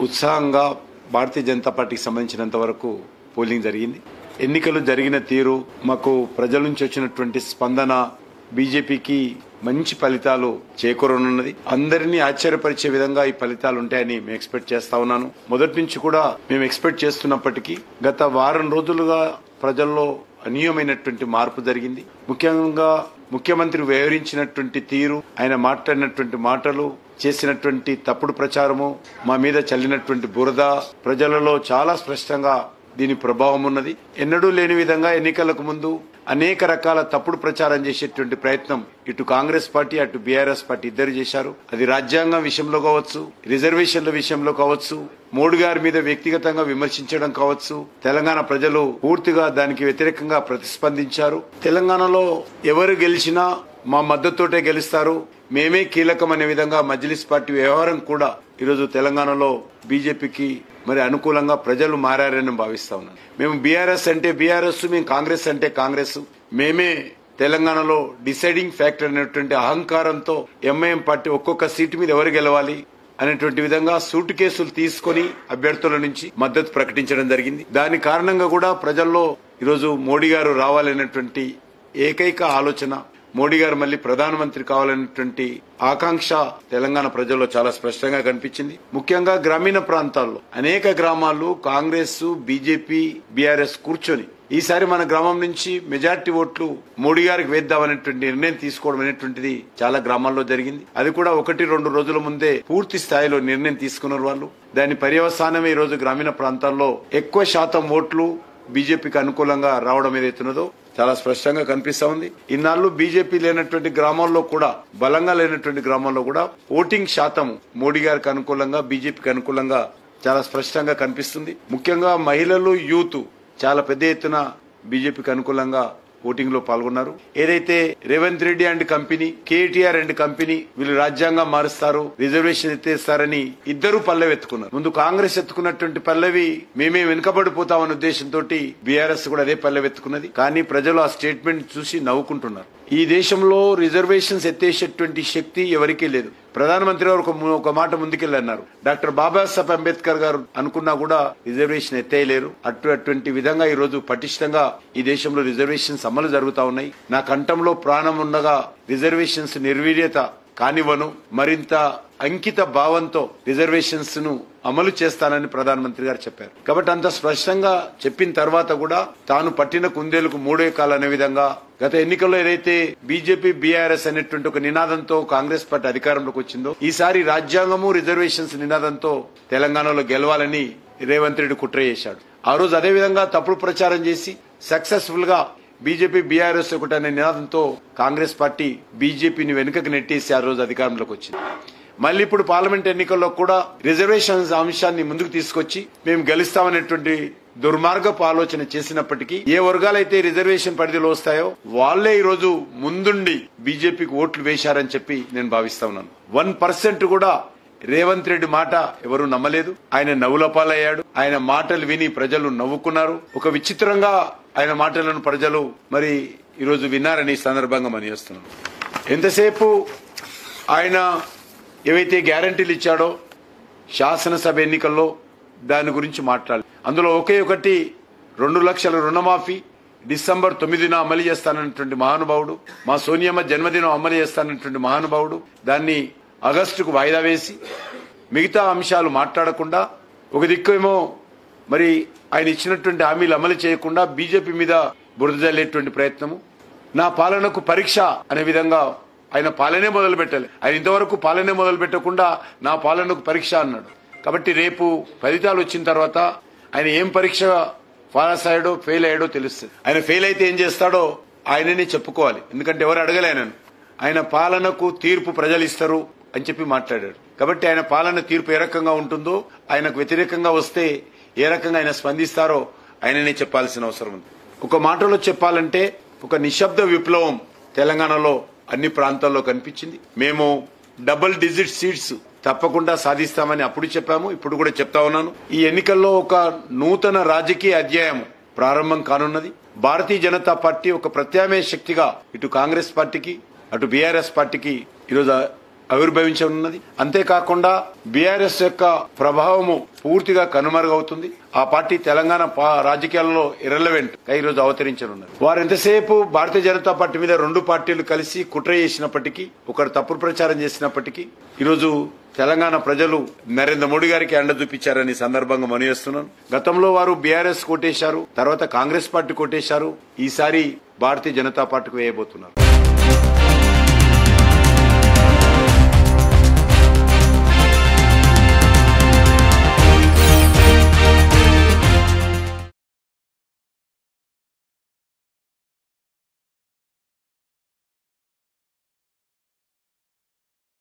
ఉత్సాహంగా భారతీయ జనతా పార్టీకి సంబంధించినంత వరకు పోలింగ్ జరిగింది ఎన్నికలు జరిగిన తీరు మాకు ప్రజల నుంచి వచ్చినటువంటి స్పందన బీజేపీకి మంచి ఫలితాలు చేకూరనున్నది అందరినీ ఆశ్చర్యపరిచే విధంగా ఈ ఫలితాలు ఉంటాయని మేము ఎక్స్పెక్ట్ చేస్తా ఉన్నాను మొదటి నుంచి కూడా మేము ఎక్స్పెక్ట్ చేస్తున్నప్పటికీ గత వారం రోజులుగా ప్రజల్లో అనీయమైనటువంటి మార్పు జరిగింది ముఖ్యంగా ముఖ్యమంత్రి వ్యవహరించినటువంటి తీరు ఆయన మాట్లాడినటువంటి మాటలు చేసినటువంటి తప్పుడు ప్రచారము మా మీద చల్లినటువంటి బురద ప్రజలలో చాలా స్పష్టంగా దీని ప్రభావం ఉన్నది ఎన్నడూ లేని విధంగా ఎన్నికలకు ముందు అనేక రకాల తప్పుడు ప్రచారం చేసేటువంటి ప్రయత్నం ఇటు కాంగ్రెస్ పార్టీ అటు బీఆర్ఎస్ పార్టీ ఇద్దరు చేశారు అది రాజ్యాంగం విషయంలో కావచ్చు రిజర్వేషన్ల విషయంలో కావచ్చు మోడీ గారి మీద వ్యక్తిగతంగా విమర్శించడం కావచ్చు తెలంగాణ ప్రజలు పూర్తిగా దానికి వ్యతిరేకంగా ప్రతిస్పందించారు తెలంగాణలో ఎవరు గెలిచినా మా మద్దతుతోటే గెలుస్తారు మేమే కీలకం అనే విధంగా మజ్లిస్ పార్టీ వ్యవహారం కూడా ఈరోజు తెలంగాణలో బీజేపీకి మరి అనుకూలంగా ప్రజలు మారారని భావిస్తా ఉన్నాను మేము బీఆర్ఎస్ అంటే బీఆర్ఎస్ మేము కాంగ్రెస్ అంటే కాంగ్రెస్ మేమే తెలంగాణలో డిసైడింగ్ ఫ్యాక్టర్ అనేటువంటి అహంకారంతో ఎంఐఎం పార్టీ ఒక్కొక్క సీటు మీద ఎవరు గెలవాలి అనేటువంటి విధంగా సూటు కేసులు తీసుకొని అభ్యర్థుల నుంచి మద్దతు ప్రకటించడం జరిగింది దాని కారణంగా కూడా ప్రజల్లో ఈరోజు మోడీ గారు రావాలనేటువంటి ఏకైక ఆలోచన మోడీ గారు మళ్ళీ ప్రధానమంత్రి కావాలనేటువంటి ఆకాంక్ష తెలంగాణ ప్రజల్లో చాలా స్పష్టంగా కనిపించింది ముఖ్యంగా గ్రామీణ ప్రాంతాల్లో అనేక గ్రామాల్లో కాంగ్రెస్ బీజేపీ బీఆర్ఎస్ కూర్చొని ఈసారి మన గ్రామం నుంచి మెజార్టీ ఓట్లు మోడీ గారికి వేద్దామనేటువంటి నిర్ణయం తీసుకోవడం అనేటువంటిది చాలా గ్రామాల్లో జరిగింది అది కూడా ఒకటి రెండు రోజుల ముందే పూర్తి స్థాయిలో నిర్ణయం తీసుకున్నారు వాళ్ళు దాని పర్యవసానమే ఈ రోజు గ్రామీణ ప్రాంతాల్లో ఎక్కువ శాతం ఓట్లు బీజేపీకి అనుకూలంగా రావడం ఏదైతున్నదో చాలా స్పష్టంగా కనిపిస్తా ఉంది ఇన్నాళ్ళు బీజేపీ లేనటువంటి గ్రామాల్లో కూడా బలంగా లేనటువంటి గ్రామాల్లో కూడా ఓటింగ్ శాతం మోడీ గారికి అనుకూలంగా బీజేపీకి అనుకూలంగా చాలా స్పష్టంగా కనిపిస్తుంది ముఖ్యంగా మహిళలు యూత్ చాలా పెద్ద ఎత్తున బీజేపీకి అనుకూలంగా ఓటింగ్ లో పాల్గొన్నారు ఏదైతే Revanth Reddy and company KTR and company వీళ్ళు రాజ్యాంగం మారుస్తారు రిజర్వేషన్ ఎత్తేస్తారని ఇద్దరు పల్లెవెత్తుకున్నారు ముందు కాంగ్రెస్ ఎత్తుకున్నటువంటి పల్లవి మేమే వెనుకబడిపోతామన్న ఉద్దేశంతో బీఆర్ఎస్ కూడా అదే పల్లెవెత్తుకున్నది కానీ ప్రజలు ఆ స్టేట్మెంట్ చూసి నవ్వుకుంటున్నారు ఈ దేశంలో రిజర్వేషన్స్ ఎత్తేసేటువంటి శక్తి ఎవరికీ లేదు ప్రధానమంత్రి గారు ఒక ఒక మాట ముందుకెళ్ళన్నారు డాక్టర్ బాబాసాహెబ్ అంబేద్కర్ గారు అనుకున్నా కూడా రిజర్వేషన్ ఎత్తేయలేరు అటు అటువంటి విధంగా ఈ రోజు పటిష్టంగా ఈ దేశంలో రిజర్వేషన్స్ అమలు జరుగుతా ఉన్నాయి నా కంఠంలో ప్రాణం ఉండగా రిజర్వేషన్స్ నిర్వీర్యత కానివ్వను మరింత అంకిత భావంతో రిజర్వేషన్స్ ను అమలు చేస్తానని ప్రధానమంత్రి గారు చెప్పారు కాబట్టి అంత స్పష్టంగా చెప్పిన తర్వాత కూడా తాను పట్టిన కుందేలకు మూడే కాలు అనే విధంగా గత ఎన్నికల్లో ఏదైతే బీజేపీ బీఆర్ఎస్ అనేటువంటి ఒక నినాదంతో కాంగ్రెస్ పార్టీ అధికారంలోకి వచ్చిందో ఈసారి రాజ్యాంగము రిజర్వేషన్స్ నినాదంతో తెలంగాణలో గెలవాలని రేవంత్ రెడ్డి కుట్ర చేశాడు ఆ రోజు అదే విధంగా తప్పుడు ప్రచారం చేసి సక్సెస్ఫుల్ గా బీజేపీ బీఆర్ఎస్ ఒకటి అనే నినాదంతో కాంగ్రెస్ పార్టీ బీజేపీని వెనుకకు నెట్టేసి ఆ రోజు అధికారంలోకి వచ్చింది మళ్ళీ ఇప్పుడు పార్లమెంట్ ఎన్నికల్లో కూడా రిజర్వేషన్స్ అంశాన్ని ముందుకు తీసుకొచ్చి మేము గెలుస్తామనేటువంటి దుర్మార్గపు ఆలోచన చేసినప్పటికీ ఏ వర్గాలైతే రిజర్వేషన్ పరిధిలో వస్తాయో వాళ్లే ఈ రోజు ముందుండి బీజేపీకి ఓట్లు వేశారని చెప్పి నేను భావిస్తా ఉన్నాను వన్ పర్సెంట్ కూడా రేవంత్ రెడ్డి మాట ఎవరు నమ్మలేదు ఆయన నవ్వులపాలయ్యాడు ఆయన మాటలు విని ప్రజలు నవ్వుకున్నారు ఒక విచిత్రంగా ఆయన మాటలను ప్రజలు మరి ఈరోజు విన్నారని ఈ సందర్భంగా మనం చేస్తున్నాం ఎంతసేపు ఆయన ఏవైతే గ్యారంటీలు ఇచ్చాడో శాసనసభ ఎన్నికల్లో దాని గురించి మాట్లాడాలి అందులో ఒకే ఒకటి రెండు లక్షల రుణమాఫీ డిసెంబర్ తొమ్మిదిన అమలు చేస్తానన్నటువంటి మహానుభావుడు మా సోనియమ్మ జన్మదినం అమలు చేస్తానన్నటువంటి మహానుభావుడు దాన్ని ఆగస్టుకు వాయిదా వేసి మిగతా అంశాలు మాట్లాడకుండా ఒక దిక్కేమో మరి ఆయన ఇచ్చినటువంటి హామీలు అమలు చేయకుండా బీజేపీ మీద బురద జల్లేటువంటి ప్రయత్నము నా పాలనకు పరీక్ష అనే విధంగా ఆయన పాలనే మొదలు పెట్టాలి ఆయన ఇంతవరకు పాలనే మొదలు పెట్టకుండా నా పాలనకు పరీక్ష అన్నాడు కాబట్టి రేపు ఫలితాలు వచ్చిన తర్వాత ఆయన ఏం పరీక్ష పాస్ అయ్యాడో ఫెయిల్ అయ్యాడో తెలుస్తుంది ఆయన ఫెయిల్ అయితే ఏం చేస్తాడో ఆయననే చెప్పుకోవాలి ఎందుకంటే ఎవరు అడగలే ఆయనను ఆయన పాలనకు తీర్పు ప్రజలు ఇస్తారు అని చెప్పి మాట్లాడాడు కాబట్టి ఆయన పాలన తీర్పు ఏ రకంగా ఉంటుందో ఆయనకు వ్యతిరేకంగా వస్తే ఏ రకంగా ఆయన స్పందిస్తారో ఆయననే చెప్పాల్సిన అవసరం ఉంది ఒక మాటలో చెప్పాలంటే ఒక నిశ్శబ్ద విప్లవం తెలంగాణలో అన్ని ప్రాంతాల్లో కనిపించింది మేము డబుల్ డిజిట్ సీట్స్ తప్పకుండా సాధిస్తామని అప్పుడు చెప్పాము ఇప్పుడు కూడా చెప్తా ఉన్నాను ఈ ఎన్నికల్లో ఒక నూతన రాజకీయ అధ్యాయం ప్రారంభం కానున్నది భారతీయ జనతా పార్టీ ఒక ప్రత్యామ్నాయ శక్తిగా ఇటు కాంగ్రెస్ పార్టీకి అటు బీఆర్ఎస్ పార్టీకి ఈరోజు ఆవిర్భవించనున్నది అంతేకాకుండా బీఆర్ఎస్ యొక్క ప్రభావము పూర్తిగా కనుమరుగవుతుంది ఆ పార్టీ తెలంగాణ పా- రాజకీయాల్లో ఇర్రెలవెంట్ గా ఈ రోజు అవతరించనున్నారు వారు ఎంతసేపు భారతీయ జనతా పార్టీ మీద రెండు పార్టీలు కలిసి కుట్ర చేసినప్పటికీ ఒకరు తప్పుడు ప్రచారం చేసినప్పటికీ ఈరోజు తెలంగాణ ప్రజలు నరేంద్ర మోడీ గారికి అండ చూపించారని ఈ సందర్భంగా మనవేస్తున్నాను గతంలో వారు బీఆర్ఎస్ కొట్టేశారు తర్వాత కాంగ్రెస్ పార్టీ కొట్టేశారు ఈసారి భారతీయ జనతా పార్టీకి వేయబోతున్నారు